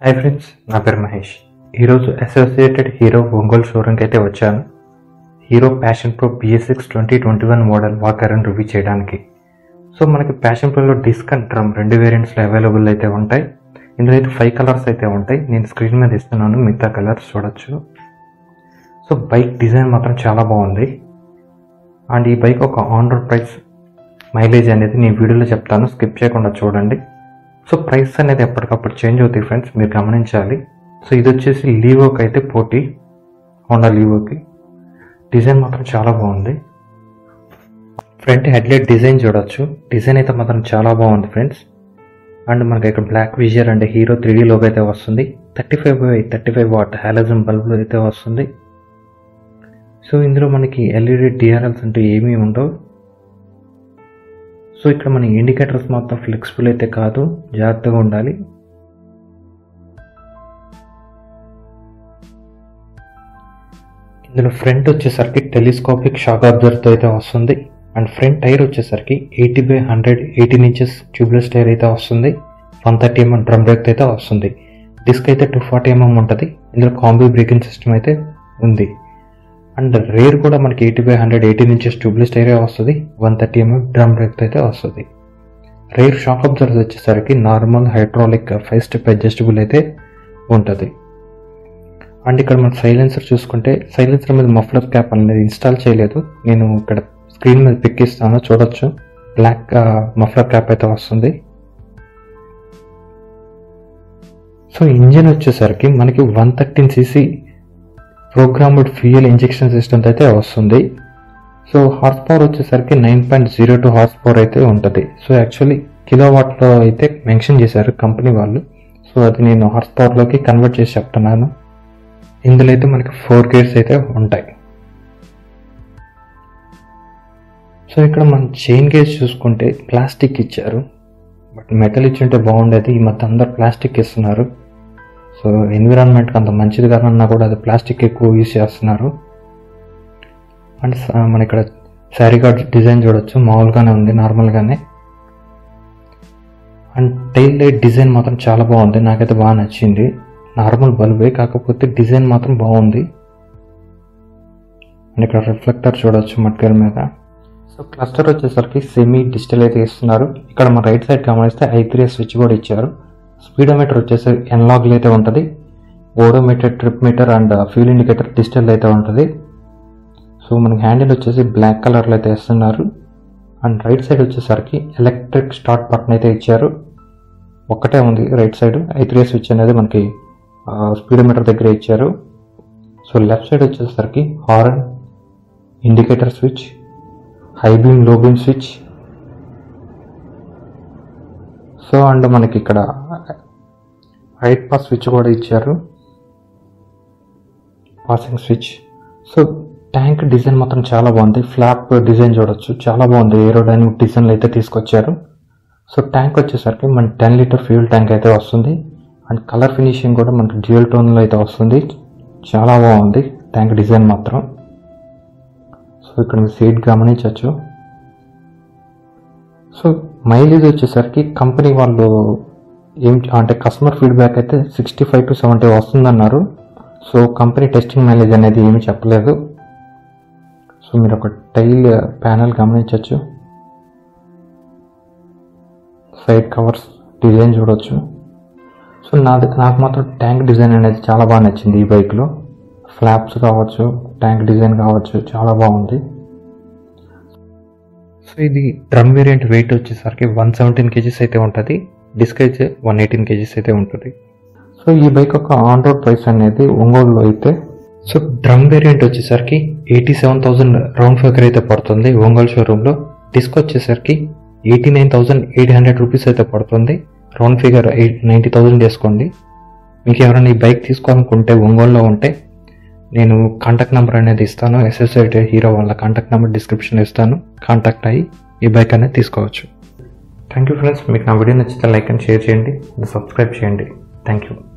hi friends నా పేరు మహేష్ ఈరోజు అసోసియేటెడ్ హీరో ఒంగోలు షోరూమ్కి అయితే వచ్చాను Hero Passion Pro BS six twenty twenty one model వాకర్ని రివ్యూ చేయడానికి సో మనకి ప్యాషన్ ప్రోలో డిస్క్ అండ్ డ్రమ్ రెండు వేరియంట్స్లో అవైలబుల్ అయితే ఉంటాయి ఇందులో అయితే ఫైవ్ కలర్స్ అయితే ఉంటాయి నేను స్క్రీన్ మీద ఇస్తున్నాను మిగతా కలర్స్ చూడొచ్చు సో బైక్ డిజైన్ మాత్రం చాలా బాగుంది అండ్ ఈ బైక్ ఒక ఆన్ రోడ్ ప్రైస్ మైలేజ్ అనేది నేను వీడియోలో చెప్తాను స్కిప్ చేయకుండా చూడండి సో ప్రైస్ అనేది ఎప్పటికప్పుడు చేంజ్ అవుతాయి ఫ్రెండ్స్ మీరు గమనించాలి సో ఇది వచ్చేసి లీవోకి అయితే పోటీ హోండా లీవోకి డిజైన్ మాత్రం చాలా బాగుంది ఫ్రంట్ హెడ్లైట్ డిజైన్ చూడొచ్చు డిజైన్ అయితే మాత్రం చాలా బాగుంది ఫ్రెండ్స్ అండ్ మనకి ఇక్కడ black visor and Hero three logo అయితే వస్తుంది thirty five by thirty five watt halogen bulb అయితే వస్తుంది సో ఇందులో మనకి ఎల్ఈడి డిఆర్ఎల్స్ అంటూ ఏమీ ఉండవు సో ఇక్కడ మన ఇండికేటర్స్ మొత్తం ఫ్లెక్సిబుల్ అయితే కాదు జాగ్రత్తగా ఉండాలి ఇందులో ఫ్రంట్ వచ్చేసరికి టెలిస్కోపిక్ షాక్ అబ్జర్వ్తో అయితే వస్తుంది అండ్ ఫ్రంట్ టైర్ వచ్చేసరికి eighty by hundred eighteen inches tubeless tyre అయితే వస్తుంది one thirty MM drum brake అయితే వస్తుంది డిస్క్ అయితే టూ ఫార్టీ ఎంఎం ఉంటుంది ఇందులో కాంబీ బ్రేకింగ్ సిస్టమ్ అయితే ఉంది అండ్ రేర్ కూడా మనకి eighty by hundred eighteen inches tubeless టైరే వస్తుంది one thirty MM drum brake అయితే వస్తుంది రేర్ షాక్ అబ్జర్వ్ వచ్చేసరికి normal hydraulic five step adjustable అయితే ఉంటుంది అండ్ ఇక్కడ మన సైలెన్సర్ చూసుకుంటే సైలెన్సర్ మీద మఫ్లర్ క్యాప్ అనేది ఇన్స్టాల్ చేయలేదు నేను ఇక్కడ స్క్రీన్ మీద పిక్ ఇస్తాను చూడొచ్చు బ్లాక్ మఫ్లర్ క్యాప్ అయితే వస్తుంది సో ఇంజిన్ వచ్చేసరికి మనకి one thirteen CC programmed fuel injection system అయితే వస్తుంది సో హార్స్ పవర్ వచ్చేసరికి nine point zero two horse power అయితే ఉంటుంది సో యాక్చువల్లీ కిలో వాట్లో అయితే మెన్షన్ చేశారు కంపెనీ వాళ్ళు సో అది నేను హార్స్ పవర్లోకి కన్వర్ట్ చేసి చెప్తున్నాను ఇందులో అయితే మనకి ఫోర్ గేర్స్ అయితే ఉంటాయి సో ఇక్కడ మనం చైన్ గేర్స్ చూసుకుంటే ప్లాస్టిక్ ఇచ్చారు బట్ మెటల్ ఇచ్చుంటే బాగుండేది ఈ మధ్య అందరు ప్లాస్టిక్ ఇస్తున్నారు సో ఎన్విరాన్మెంట్కి అంత మంచిది కాదన్నా కూడా అది ప్లాస్టిక్ ఎక్కువ యూజ్ చేస్తున్నారు అండ్ స- మన ఇక్కడ శారీ గార్డ్ డిజైన్ చూడొచ్చు మామూలుగానే ఉంది నార్మల్గానే అండ్ టైల్ లైట్ డిజైన్ మాత్రం చాలా బాగుంది నాకైతే బాగా నచ్చింది నార్మల్ బల్బే కాకపోతే డిజైన్ మాత్రం బాగుంది అండ్ ఇక్కడ రిఫ్లెక్టర్ చూడొచ్చు మట్కర్ మీద సో క్లస్టర్ వచ్చేసరికి సెమీ డిజిటల్ అయితే ఇస్తున్నారు ఇక్కడ మన రైట్ సైడ్ గమనిస్తే ఐ త్రీ స్విచ్ కూడా ఇచ్చారు స్పీడోమీటర్ వచ్చేసి ఎన్లాగ్లు అయితే ఉంటుంది odometer trip meter and fuel indicator digital అయితే ఉంటుంది సో మనకి హ్యాండిల్ వచ్చేసి బ్లాక్ కలర్లో అయితే ఇస్తున్నారు అండ్ రైట్ సైడ్ వచ్చేసరికి ఎలక్ట్రిక్ స్టార్ట్ బటన్ అయితే ఇచ్చారు ఒక్కటే ఉంది right side I three switch అనేది మనకి స్పీడోమీటర్ దగ్గర ఇచ్చారు సో లెఫ్ట్ సైడ్ వచ్చేసరికి horn indicator switch high beam low beam switch so and మనకి ఇక్కడ హైట్ పాస్ స్విచ్ కూడా ఇచ్చారు passing switch so tank design మాత్రం చాలా బాగుంది ఫ్లాప్ డిజైన్ చూడొచ్చు చాలా బాగుంది ఏరోడైనమిక్ డిజైన్లు అయితే తీసుకొచ్చారు సో ట్యాంక్ వచ్చేసరికి మన టెన్ లీటర్ ఫ్యూల్ ట్యాంక్ అయితే వస్తుంది అండ్ కలర్ ఫినిషింగ్ కూడా మనకి డ్యూయల్ టోన్లో అయితే వస్తుంది చాలా బాగుంది ట్యాంక్ డిజైన్ మాత్రం సో ఇక్కడ మీరు సీట్ గమనించవచ్చు సో మైలేజ్ వచ్చేసరికి కంపెనీ వాళ్ళు ఏం అంటే కస్టమర్ ఫీడ్బ్యాక్ అయితే సిక్స్టీ ఫైవ్ టు సెవెంటీ వస్తుందన్నారు సో కంపెనీ టెస్టింగ్ మైలేజ్ అనేది ఏమీ చెప్పలేదు సో మీరు ఒక టైల్ ప్యానల్ గమనించవచ్చు సైడ్ కవర్స్ డిజైన్ చూడొచ్చు సో నాది నాకు మాత్రం ట్యాంక్ డిజైన్ అనేది చాలా బాగా నచ్చింది ఈ బైక్లో ఫ్లాప్స్ కావచ్చు ట్యాంక్ డిజైన్ కావచ్చు చాలా బాగుంది సో ఇది డ్రమ్ వేరియంట్ వెయిట్ వచ్చేసరికి వన్ సెవెంటీన్ కేజీస్ అయితే ఉంటుంది డిస్క్ అయితే వన్ ఎయిటీన్ కేజీస్ అయితే ఉంటుంది సో ఈ బైక్ యొక్క ఆన్ రోడ్ ప్రైస్ అనేది ఒంగోలులో అయితే సో డ్రమ్ వేరియంట్ వచ్చేసరికి eighty seven thousand round figure అయితే పడుతుంది ఒంగోలు షోరూంలో డిస్క్ వచ్చేసరికి eighty nine thousand eight hundred rupees అయితే పడుతుంది round figure eight ninety thousand వేసుకోండి మీకు ఎవరైనా ఈ బైక్ తీసుకోవాలనుకుంటే ఒంగోలులో ఉంటే నేను కాంటాక్ట్ నెంబర్ అనేది ఇస్తాను ఎస్ఎస్ఐ హీరో వాళ్ళ కాంటాక్ట్ నెంబర్ డిస్క్రిప్షన్ ఇస్తాను కాంటాక్ట్ అయ్యి ఈ బైక్ అనేది తీసుకోవచ్చు థ్యాంక్ యూ ఫ్రెండ్స్ మీకు నా వీడియో నచ్చితే లైక్ అండ్ షేర్ చేయండి సబ్స్క్రైబ్ చేయండి థ్యాంక్ యూ